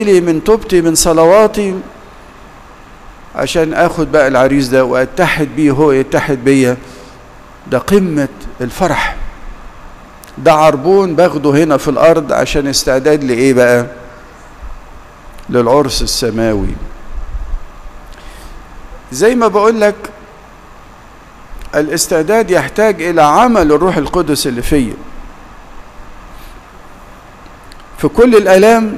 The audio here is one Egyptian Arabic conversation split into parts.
لي من توبتي من صلواتي عشان اخد بقى العريس ده واتحد بيه هو يتحد بيا ده قمة الفرح ده عربون باخده هنا في الارض عشان استعداد لايه بقى للعرس السماوي زي ما بقول لك الاستعداد يحتاج الى عمل الروح القدس اللي فيا في كل الالام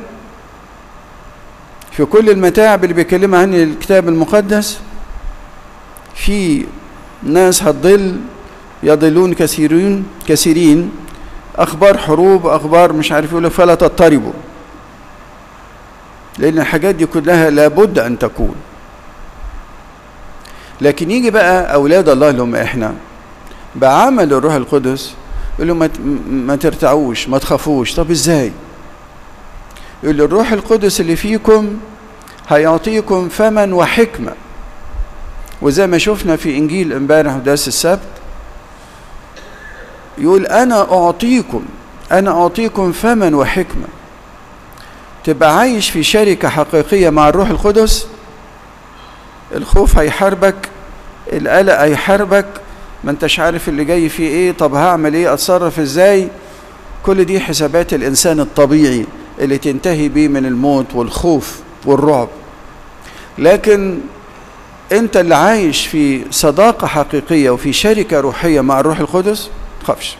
في كل المتاعب اللي بيكلمها عن الكتاب المقدس في ناس هتضل يضلون كثيرين كثيرين اخبار حروب اخبار مش عارف يقول فلا تضطربوا لان الحاجات دي كلها لابد ان تكون لكن يجي بقى اولاد الله اللي هم احنا بعمل الروح القدس يقول لهم ما ترتعوش ما تخافوش طب ازاي يقول الروح القدس اللي فيكم هيعطيكم فما وحكمة وزي ما شفنا في إنجيل امبارح وداس السبت يقول أنا أعطيكم أنا أعطيكم فما وحكمة تبقى عايش في شركة حقيقية مع الروح القدس الخوف هيحاربك القلق هيحاربك ما انتش عارف اللي جاي فيه ايه طب هعمل ايه اتصرف ازاي كل دي حسابات الانسان الطبيعي اللي تنتهي بيه من الموت والخوف والرعب لكن انت اللي عايش في صداقة حقيقية وفي شركة روحية مع الروح القدس تخافش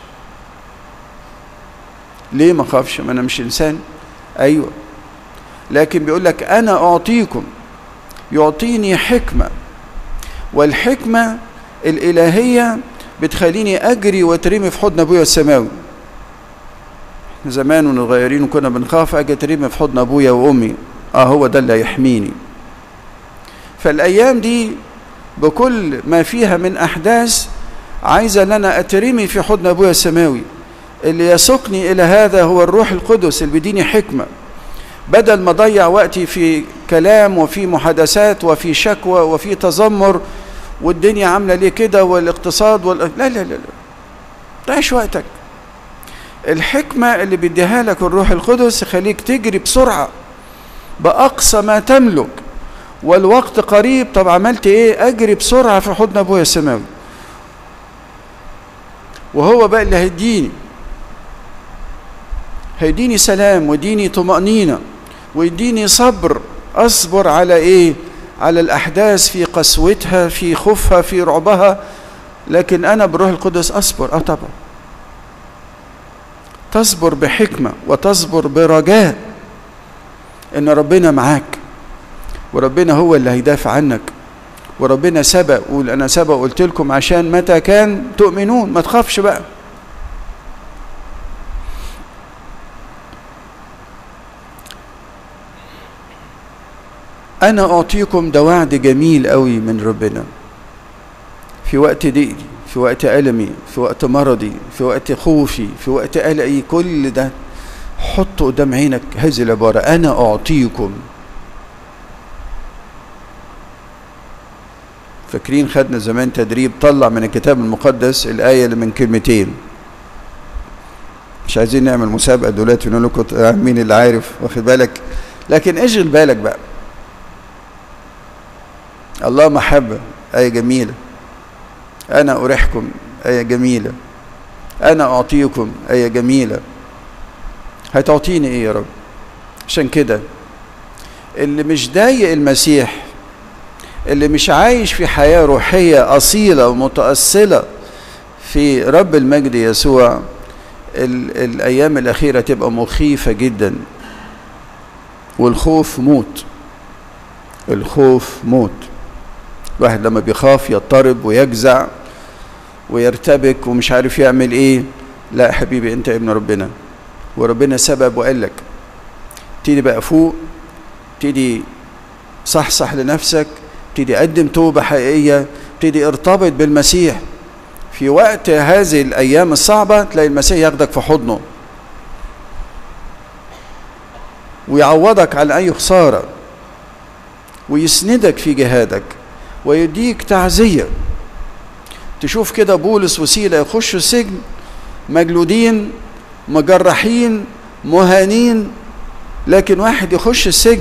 ليه ما خافش ما انا مش انسان ايوه لكن بيقول لك انا اعطيكم يعطيني حكمة والحكمة الالهية بتخليني اجري واترمي في حضن ابويا السماوي زمان وانا صغيرين وكنا بنخاف اجي اترمي في حضن ابويا وامي اه هو ده اللي هيحميني فالايام دي بكل ما فيها من احداث عايزه ان انا اترمي في حضن ابويا السماوي اللي يسوقني الى هذا هو الروح القدس اللي بيديني حكمه بدل ما اضيع وقتي في كلام وفي محادثات وفي شكوى وفي تذمر والدنيا عامله ليه كده والاقتصاد وال... لا لا لا لا تعيش وقتك الحكمة اللي بيديها لك الروح القدس يخليك تجري بسرعة بأقصى ما تملك والوقت قريب طب عملت ايه اجري بسرعة في حضن ابويا السماوي وهو بقى اللي هيديني هيديني سلام ويديني طمأنينة ويديني صبر اصبر على ايه على الاحداث في قسوتها في خوفها في رعبها لكن انا بالروح القدس اصبر اه طبعا تصبر بحكمة وتصبر برجاء ان ربنا معاك وربنا هو اللي هيدافع عنك وربنا سبق قول انا سبق قلت لكم عشان متى كان تؤمنون ما تخافش بقى انا اعطيكم ده وعد جميل قوي من ربنا في وقت ضيقي في وقت ألمي في وقت مرضي في وقت خوفي في وقت قلقي كل ده حط قدام عينك هذه العبارة أنا أعطيكم فاكرين خدنا زمان تدريب طلع من الكتاب المقدس الآية اللي من كلمتين مش عايزين نعمل مسابقة دلوقتي نقول لكم مين اللي عارف واخد بالك لكن اشغل بالك بقى الله محبة آية جميلة أنا أريحكم آية جميلة أنا أعطيكم آية جميلة هتعطيني إيه يا رب عشان كده اللي مش ضايق المسيح اللي مش عايش في حياة روحية أصيلة ومتأصلة في رب المجد يسوع الأيام الأخيرة تبقى مخيفة جدا والخوف موت الخوف موت الواحد لما بيخاف يضطرب ويجزع ويرتبك ومش عارف يعمل ايه لا يا حبيبي انت ابن ربنا وربنا سبب وقال لك تيجي بقى فوق تيجي صحصح لنفسك تيجي قدم توبة حقيقية تيجي ارتبط بالمسيح في وقت هذه الأيام الصعبة تلاقي المسيح ياخدك في حضنه ويعوضك عن أي خسارة ويسندك في جهادك ويديك تعزية تشوف كده بولس وسيلة يخشوا السجن مجلودين مجرحين مهانين لكن واحد يخش السجن